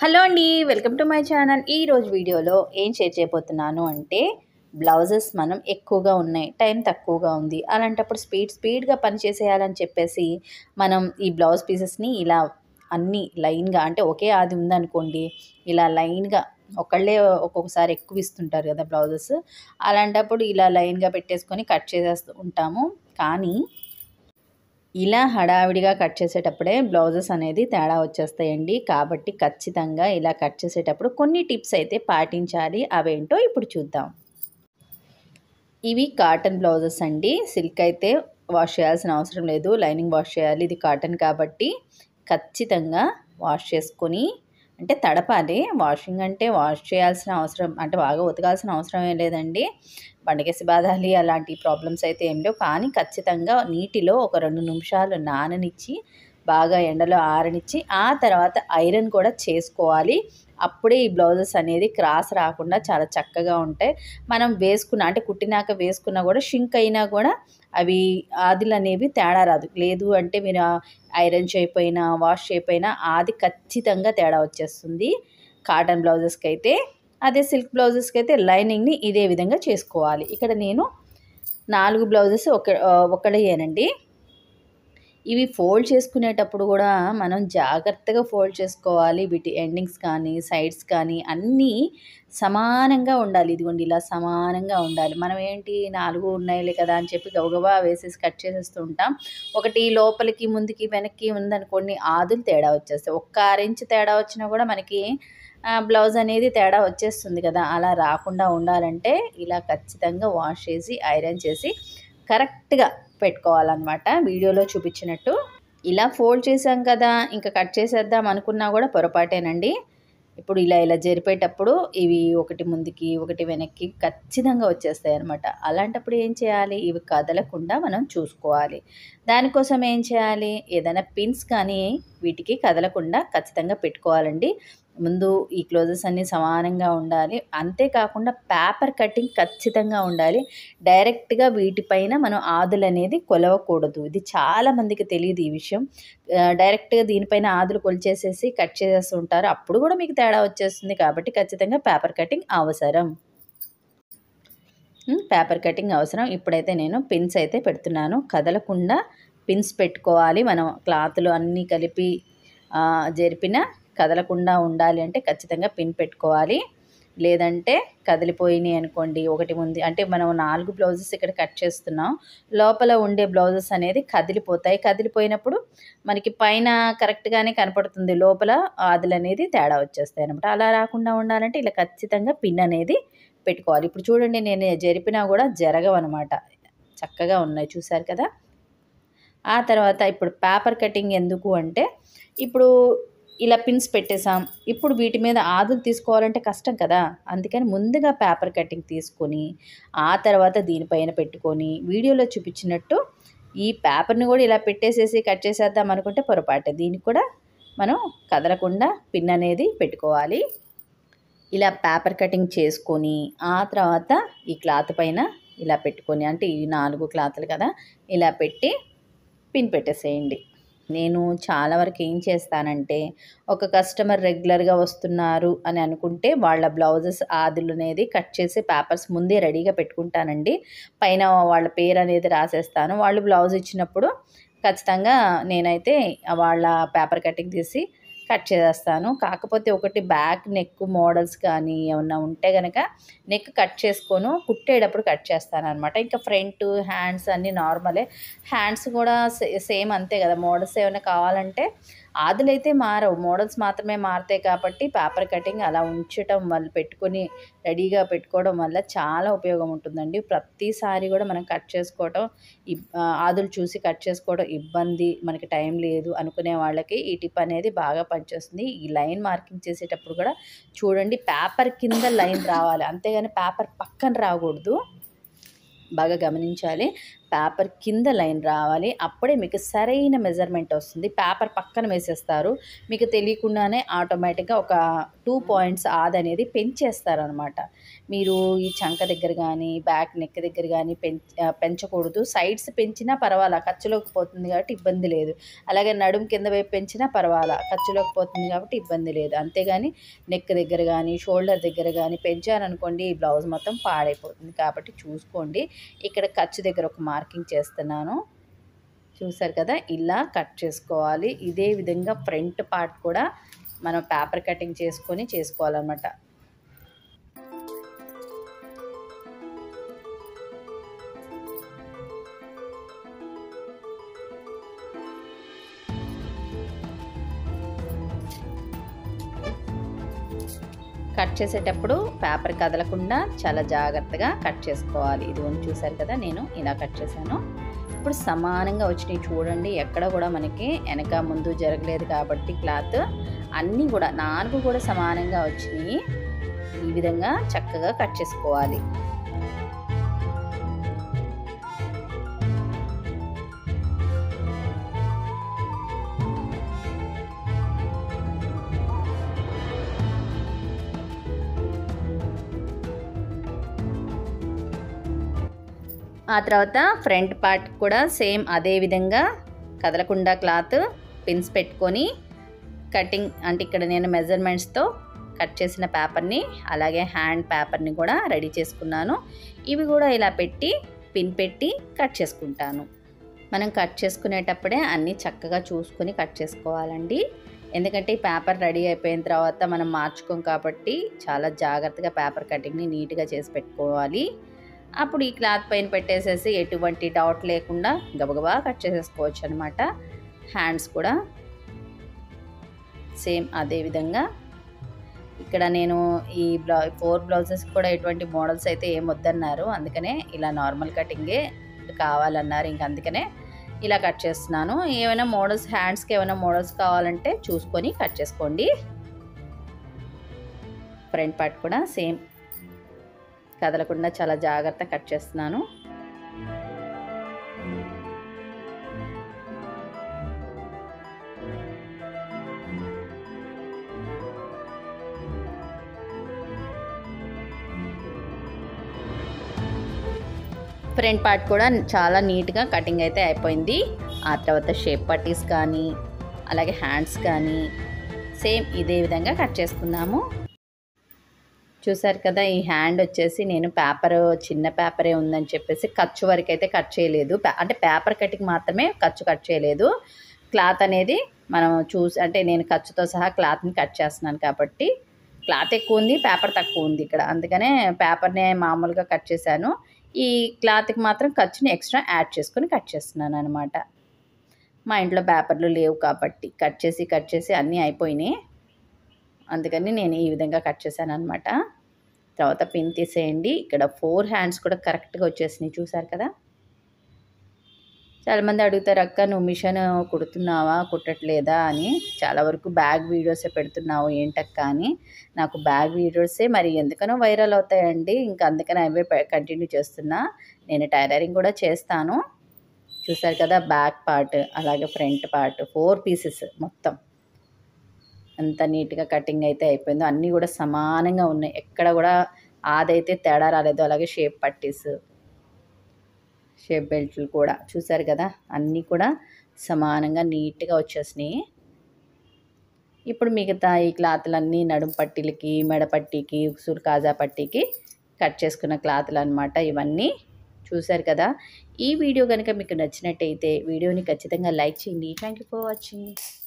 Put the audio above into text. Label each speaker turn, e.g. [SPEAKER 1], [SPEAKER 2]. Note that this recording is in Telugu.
[SPEAKER 1] హలో అండి వెల్కమ్ టు మై ఛానల్ ఈరోజు వీడియోలో ఏం షేర్ చేయబోతున్నాను అంటే బ్లౌజెస్ మనం ఎక్కువగా ఉన్నాయి టైం తక్కువగా ఉంది అలాంటప్పుడు స్పీడ్ స్పీడ్గా పని చేసేయాలని చెప్పేసి మనం ఈ బ్లౌజ్ పీసెస్ని ఇలా అన్నీ లైన్గా అంటే ఒకే ఆది ఉందనుకోండి ఇలా లైన్గా ఒకళ్ళే ఒక్కొక్కసారి ఎక్కువ ఇస్తుంటారు కదా బ్లౌజెస్ అలాంటప్పుడు ఇలా లైన్గా పెట్టేసుకొని కట్ చేసేస్తూ ఉంటాము కానీ ఇలా హడావిడిగా కట్ చేసేటప్పుడే బ్లౌజెస్ అనేది తేడా వచ్చేస్తాయండి కాబట్టి ఖచ్చితంగా ఇలా కట్ చేసేటప్పుడు కొన్ని టిప్స్ అయితే పాటించాలి అవేంటో ఇప్పుడు చూద్దాం ఇవి కాటన్ బ్లౌజెస్ అండి సిల్క్ అయితే వాష్ చేయాల్సిన అవసరం లేదు లైనింగ్ వాష్ చేయాలి ఇది కాటన్ కాబట్టి ఖచ్చితంగా వాష్ చేసుకొని అంటే తడపాలి వాషింగ్ అంటే వాష్ చేయాల్సిన అవసరం అంటే బాగా ఉతకాల్సిన అవసరం ఏం లేదండి బండకేసి బాధాలి అలాంటి ప్రాబ్లమ్స్ అయితే ఏం లేవు కానీ ఖచ్చితంగా నీటిలో ఒక రెండు నిమిషాలు నాననిచ్చి బాగా ఎండలో ఆరనిచ్చి ఆ తర్వాత ఐరన్ కూడా చేసుకోవాలి అప్పుడే ఈ బ్లౌజెస్ అనేది క్రాస్ రాకుండా చాలా చక్కగా ఉంటాయి మనం వేసుకున్న అంటే కుట్టినాక వేసుకున్నా కూడా షింక్ అయినా కూడా అవి ఆదిలు అనేవి తేడా రాదు లేదు అంటే మీరు ఐరన్ చేయకపోయినా వాష్ చేయకపోయినా ఆది ఖచ్చితంగా తేడా వచ్చేస్తుంది కాటన్ బ్లౌజెస్కి అయితే అదే సిల్క్ బ్లౌజెస్కి అయితే లైనింగ్ని ఇదే విధంగా చేసుకోవాలి ఇక్కడ నేను నాలుగు బ్లౌజెస్ ఒక ఒకడేనండి ఇవి ఫోల్డ్ చేసుకునేటప్పుడు కూడా మనం జాగ్రత్తగా ఫోల్డ్ చేసుకోవాలి వీటి ఎండింగ్స్ కానీ సైడ్స్ కానీ అన్నీ సమానంగా ఉండాలి ఇదిగోండి ఇలా సమానంగా ఉండాలి మనం ఏంటి నాలుగు ఉన్నాయిలే కదా అని చెప్పి గబగబా వేసేసి కట్ చేసేస్తూ ఉంటాం ఒకటి లోపలికి ముందుకి వెనక్కి ఉందనుకోండి ఆదులు తేడా వచ్చేస్తాయి ఒక్క ఆరించ్ తేడా వచ్చినా కూడా మనకి బ్లౌజ్ అనేది తేడా వచ్చేస్తుంది కదా అలా రాకుండా ఉండాలంటే ఇలా ఖచ్చితంగా వాష్ చేసి ఐరన్ చేసి కరెక్ట్గా పెట్టుకోవాలన్నమాట వీడియోలో చూపించినట్టు ఇలా ఫోల్డ్ చేసాం కదా ఇంకా కట్ చేసేద్దాం అనుకున్నా కూడా పొరపాటేనండి ఇప్పుడు ఇలా ఇలా జరిపేటప్పుడు ఇవి ఒకటి ముందుకి ఒకటి వెనక్కి ఖచ్చితంగా వచ్చేస్తాయి అనమాట అలాంటప్పుడు ఏం చేయాలి ఇవి కదలకుండా మనం చూసుకోవాలి దానికోసం ఏం చేయాలి ఏదైనా పిన్స్ కానీ వీటికి కదలకుండా ఖచ్చితంగా పెట్టుకోవాలండి ముందు ఈ క్లోజెస్ అన్నీ సమానంగా ఉండాలి అంతేకాకుండా పేపర్ కటింగ్ ఖచ్చితంగా ఉండాలి డైరెక్ట్గా వీటిపైన మనం ఆదులు అనేది కొలవకూడదు ఇది చాలా మందికి తెలియదు ఈ విషయం డైరెక్ట్గా దీనిపైన ఆదులు కొలిచేసేసి కట్ చేసేస్తుంటారు అప్పుడు కూడా మీకు తేడా వచ్చేస్తుంది కాబట్టి ఖచ్చితంగా పేపర్ కటింగ్ అవసరం పేపర్ కటింగ్ అవసరం ఇప్పుడైతే నేను పిన్స్ అయితే పెడుతున్నాను కదలకుండా పిన్స్ పెట్టుకోవాలి మనం క్లాత్లు అన్నీ కలిపి జరిపిన కదలకుండా ఉండాలి అంటే ఖచ్చితంగా పిన్ పెట్టుకోవాలి లేదంటే కదిలిపోయినాయి అనుకోండి ఒకటి ముందు అంటే మనం నాలుగు బ్లౌజెస్ ఇక్కడ కట్ చేస్తున్నాం లోపల ఉండే బ్లౌజెస్ అనేది కదిలిపోతాయి కదిలిపోయినప్పుడు మనకి పైన కరెక్ట్గానే కనపడుతుంది లోపల ఆదులు అనేది తేడా వచ్చేస్తాయి అనమాట అలా రాకుండా ఉండాలంటే ఇలా ఖచ్చితంగా పిన్ అనేది పెట్టుకోవాలి ఇప్పుడు చూడండి నేను జరిపినా కూడా జరగవన్నమాట చక్కగా ఉన్నాయి చూసారు కదా ఆ తర్వాత ఇప్పుడు పేపర్ కటింగ్ ఎందుకు అంటే ఇప్పుడు ఇలా పిన్స్ పెట్టేసాం ఇప్పుడు వీటి మీద ఆదులు తీసుకోవాలంటే కష్టం కదా అందుకని ముందుగా పేపర్ కటింగ్ తీసుకొని ఆ తర్వాత దీనిపైన పెట్టుకొని వీడియోలో చూపించినట్టు ఈ పేపర్ని కూడా ఇలా పెట్టేసేసి కట్ చేసేద్దాం అనుకుంటే పొరపాటే దీనికి కూడా మనం కదలకుండా పిన్ అనేది పెట్టుకోవాలి ఇలా పేపర్ కటింగ్ చేసుకొని ఆ తర్వాత ఈ క్లాత్ పైన ఇలా పెట్టుకొని అంటే ఈ నాలుగు క్లాత్లు కదా ఇలా పెట్టి పిన్ పెట్టేసేయండి నేను చాలా వరకు ఏం చేస్తానంటే ఒక కస్టమర్ రెగ్యులర్గా వస్తున్నారు అని అనుకుంటే వాళ్ళ బ్లౌజెస్ ఆదులు అనేది కట్ చేసి పేపర్స్ ముందే రెడీగా పెట్టుకుంటానండి పైన వాళ్ళ పేరు అనేది రాసేస్తాను వాళ్ళు బ్లౌజ్ ఇచ్చినప్పుడు ఖచ్చితంగా నేనైతే వాళ్ళ పేపర్ కటింగ్ తీసి కట్ చేసేస్తాను కాకపోతే ఒకటి బ్యాక్ నెక్ మోడల్స్ కానీ ఏమన్నా ఉంటే కనుక నెక్ కట్ చేసుకోను కుట్టేటప్పుడు కట్ చేస్తాను అనమాట ఇంకా ఫ్రంట్ హ్యాండ్స్ అన్నీ నార్మలే హ్యాండ్స్ కూడా సేమ్ అంతే కదా మోడల్స్ ఏమైనా కావాలంటే ఆదులైతే మారవు మోడల్స్ మాత్రమే మారుతాయి కాబట్టి పేపర్ కటింగ్ అలా ఉంచటం వల్ల పెట్టుకొని రెడీగా పెట్టుకోవడం వల్ల చాలా ఉపయోగం ఉంటుందండి ప్రతిసారి కూడా మనం కట్ చేసుకోవటం ఆదులు చూసి కట్ చేసుకోవడం ఇబ్బంది మనకి టైం లేదు అనుకునే వాళ్ళకి ఈ టిప్ అనేది బాగా పనిచేస్తుంది ఈ లైన్ మార్కింగ్ చేసేటప్పుడు కూడా చూడండి పేపర్ కింద లైన్ రావాలి అంతేగాని పేపర్ పక్కన రాకూడదు బాగా గమనించాలి పేపర్ కింద లైన్ రావాలి అప్పుడే మీకు సరైన మెజర్మెంట్ వస్తుంది పేపర్ పక్కన వేసేస్తారు మీకు తెలియకుండానే ఆటోమేటిక్గా ఒక టూ పాయింట్స్ ఆది అనేది పెంచేస్తారనమాట మీరు ఈ చంక దగ్గర కానీ బ్యాక్ నెక్ దగ్గర కానీ పెంచ పెంచకూడదు సైడ్స్ పెంచినా పర్వాలా ఖర్చులోకి పోతుంది కాబట్టి ఇబ్బంది లేదు అలాగే నడుము కింద వైపు పెంచినా పర్వాలా ఖర్చులోకి పోతుంది కాబట్టి ఇబ్బంది లేదు అంతేగాని నెక్ దగ్గర కానీ షోల్డర్ దగ్గర కానీ పెంచారనుకోండి ఈ బ్లౌజ్ మొత్తం పాడైపోతుంది కాబట్టి చూసుకోండి ఇక్కడ ఖర్చు దగ్గర ఒక మార్కింగ్ చేస్తున్నాను చూసారు కదా ఇలా కట్ చేసుకోవాలి ఇదే విధంగా ఫ్రంట్ పార్ట్ కూడా మనం పేపర్ కటింగ్ చేసుకొని చేసుకోవాలన్నమాట కట్ చేసేటప్పుడు పేపర్ కదలకుండా చాలా జాగ్రత్తగా కట్ చేసుకోవాలి ఇది చూసారు కదా నేను ఇలా కట్ చేశాను ఇప్పుడు సమానంగా వచ్చినాయి చూడండి ఎక్కడ కూడా మనకి వెనక ముందు జరగలేదు కాబట్టి క్లాత్ అన్నీ కూడా నాలుగు కూడా సమానంగా వచ్చినాయి ఈ విధంగా చక్కగా కట్ చేసుకోవాలి ఆ తర్వాత ఫ్రంట్ పార్ట్ కూడా సేమ్ అదే విధంగా కదలకుండా క్లాత్ పిన్స్ పెట్టుకొని కటింగ్ అంటే ఇక్కడ నేను మెజర్మెంట్స్తో కట్ చేసిన పేపర్ని అలాగే హ్యాండ్ పేపర్ని కూడా రెడీ చేసుకున్నాను ఇవి కూడా ఇలా పెట్టి పిన్ పెట్టి కట్ చేసుకుంటాను మనం కట్ చేసుకునేటప్పుడే అన్నీ చక్కగా చూసుకొని కట్ చేసుకోవాలండి ఎందుకంటే ఈ పేపర్ రెడీ అయిపోయిన తర్వాత మనం మార్చుకోం కాబట్టి చాలా జాగ్రత్తగా పేపర్ కటింగ్ని నీట్గా చేసి పెట్టుకోవాలి అప్పుడు ఈ క్లాత్ పైన పెట్టేసేసి ఎటువంటి డౌట్ లేకుండా గబగబా కట్ చేసేసుకోవచ్చు అనమాట హ్యాండ్స్ కూడా సేమ్ అదే విధంగా ఇక్కడ నేను ఈ బ్లౌ ఫోర్ బ్లౌజెస్ కూడా ఎటువంటి మోడల్స్ అయితే ఏం వద్దన్నారు అందుకనే ఇలా నార్మల్ కటింగే కావాలన్నారు ఇంక అందుకనే ఇలా కట్ చేస్తున్నాను ఏమైనా మోడల్స్ హ్యాండ్స్కి ఏమైనా మోడల్స్ కావాలంటే చూసుకొని కట్ చేసుకోండి ఫ్రంట్ పార్ట్ కూడా సేమ్ కదలకుండా చాలా జాగ్రత్త కట్ చేస్తున్నాను ఫ్రంట్ పార్ట్ కూడా చాలా నీట్గా కటింగ్ అయితే అయిపోయింది ఆ తర్వాత షేప్ పట్టీస్ కానీ అలాగే హ్యాండ్స్ కానీ సేమ్ ఇదే విధంగా కట్ చేసుకుందాము చూసారు కదా ఈ హ్యాండ్ వచ్చేసి నేను పేపర్ చిన్న పేపరే ఉందని చెప్పేసి ఖర్చు వరకు అయితే కట్ చేయలేదు అంటే పేపర్ కటింగ్ మాత్రమే ఖర్చు కట్ చేయలేదు క్లాత్ అనేది మనం చూసి అంటే నేను ఖర్చుతో సహా క్లాత్ని కట్ చేస్తున్నాను కాబట్టి క్లాత్ ఎక్కువ ఉంది పేపర్ తక్కువ ఉంది ఇక్కడ అందుకనే పేపర్నే మామూలుగా కట్ చేశాను ఈ క్లాత్కి మాత్రం ఖర్చుని ఎక్స్ట్రా యాడ్ చేసుకొని కట్ చేస్తున్నాను అనమాట మా ఇంట్లో పేపర్లు లేవు కాబట్టి కట్ చేసి కట్ చేసి అన్నీ అయిపోయినాయి అందుకని నేను ఈ విధంగా కట్ చేశాను అనమాట తర్వాత పిన్ తీసేయండి ఇక్కడ ఫోర్ హ్యాండ్స్ కూడా కరెక్ట్గా వచ్చేసినాయి చూసారు కదా చాలామంది అడుగుతారు అక్క నువ్వు మిషన్ కుడుతున్నావా కుట్టట్లేదా అని చాలా వరకు బ్యాగ్ వీడియోసే పెడుతున్నావు ఏంటక్క అని నాకు బ్యాగ్ వీడియోసే మరి ఎందుకనో వైరల్ అవుతాయండి ఇంకా అందుకని అవే కంటిన్యూ చేస్తున్నా నేను టైలరింగ్ కూడా చేస్తాను చూసారు కదా బ్యాక్ పార్ట్ అలాగే ఫ్రంట్ పార్ట్ ఫోర్ పీసెస్ మొత్తం ఎంత నీట్గా కటింగ్ అయితే అయిపోయిందో అన్నీ కూడా సమానంగా ఉన్నాయి ఎక్కడ కూడా ఆదైతే తేడా రాలేదు అలాగే షేప్ పట్టీస్ షేప్ బెల్ట్లు కూడా చూసారు కదా అన్నీ కూడా సమానంగా నీట్గా వచ్చేసినాయి ఇప్పుడు మిగతా ఈ క్లాత్లన్నీ నడుం పట్టీలకి మెడ పట్టీకి ఉసురు కాజా పట్టీకి కట్ చేసుకున్న క్లాత్లు అనమాట ఇవన్నీ చూశారు కదా ఈ వీడియో కనుక మీకు నచ్చినట్టయితే వీడియోని ఖచ్చితంగా లైక్ చేయండి థ్యాంక్ యూ ఫర్ వాచింగ్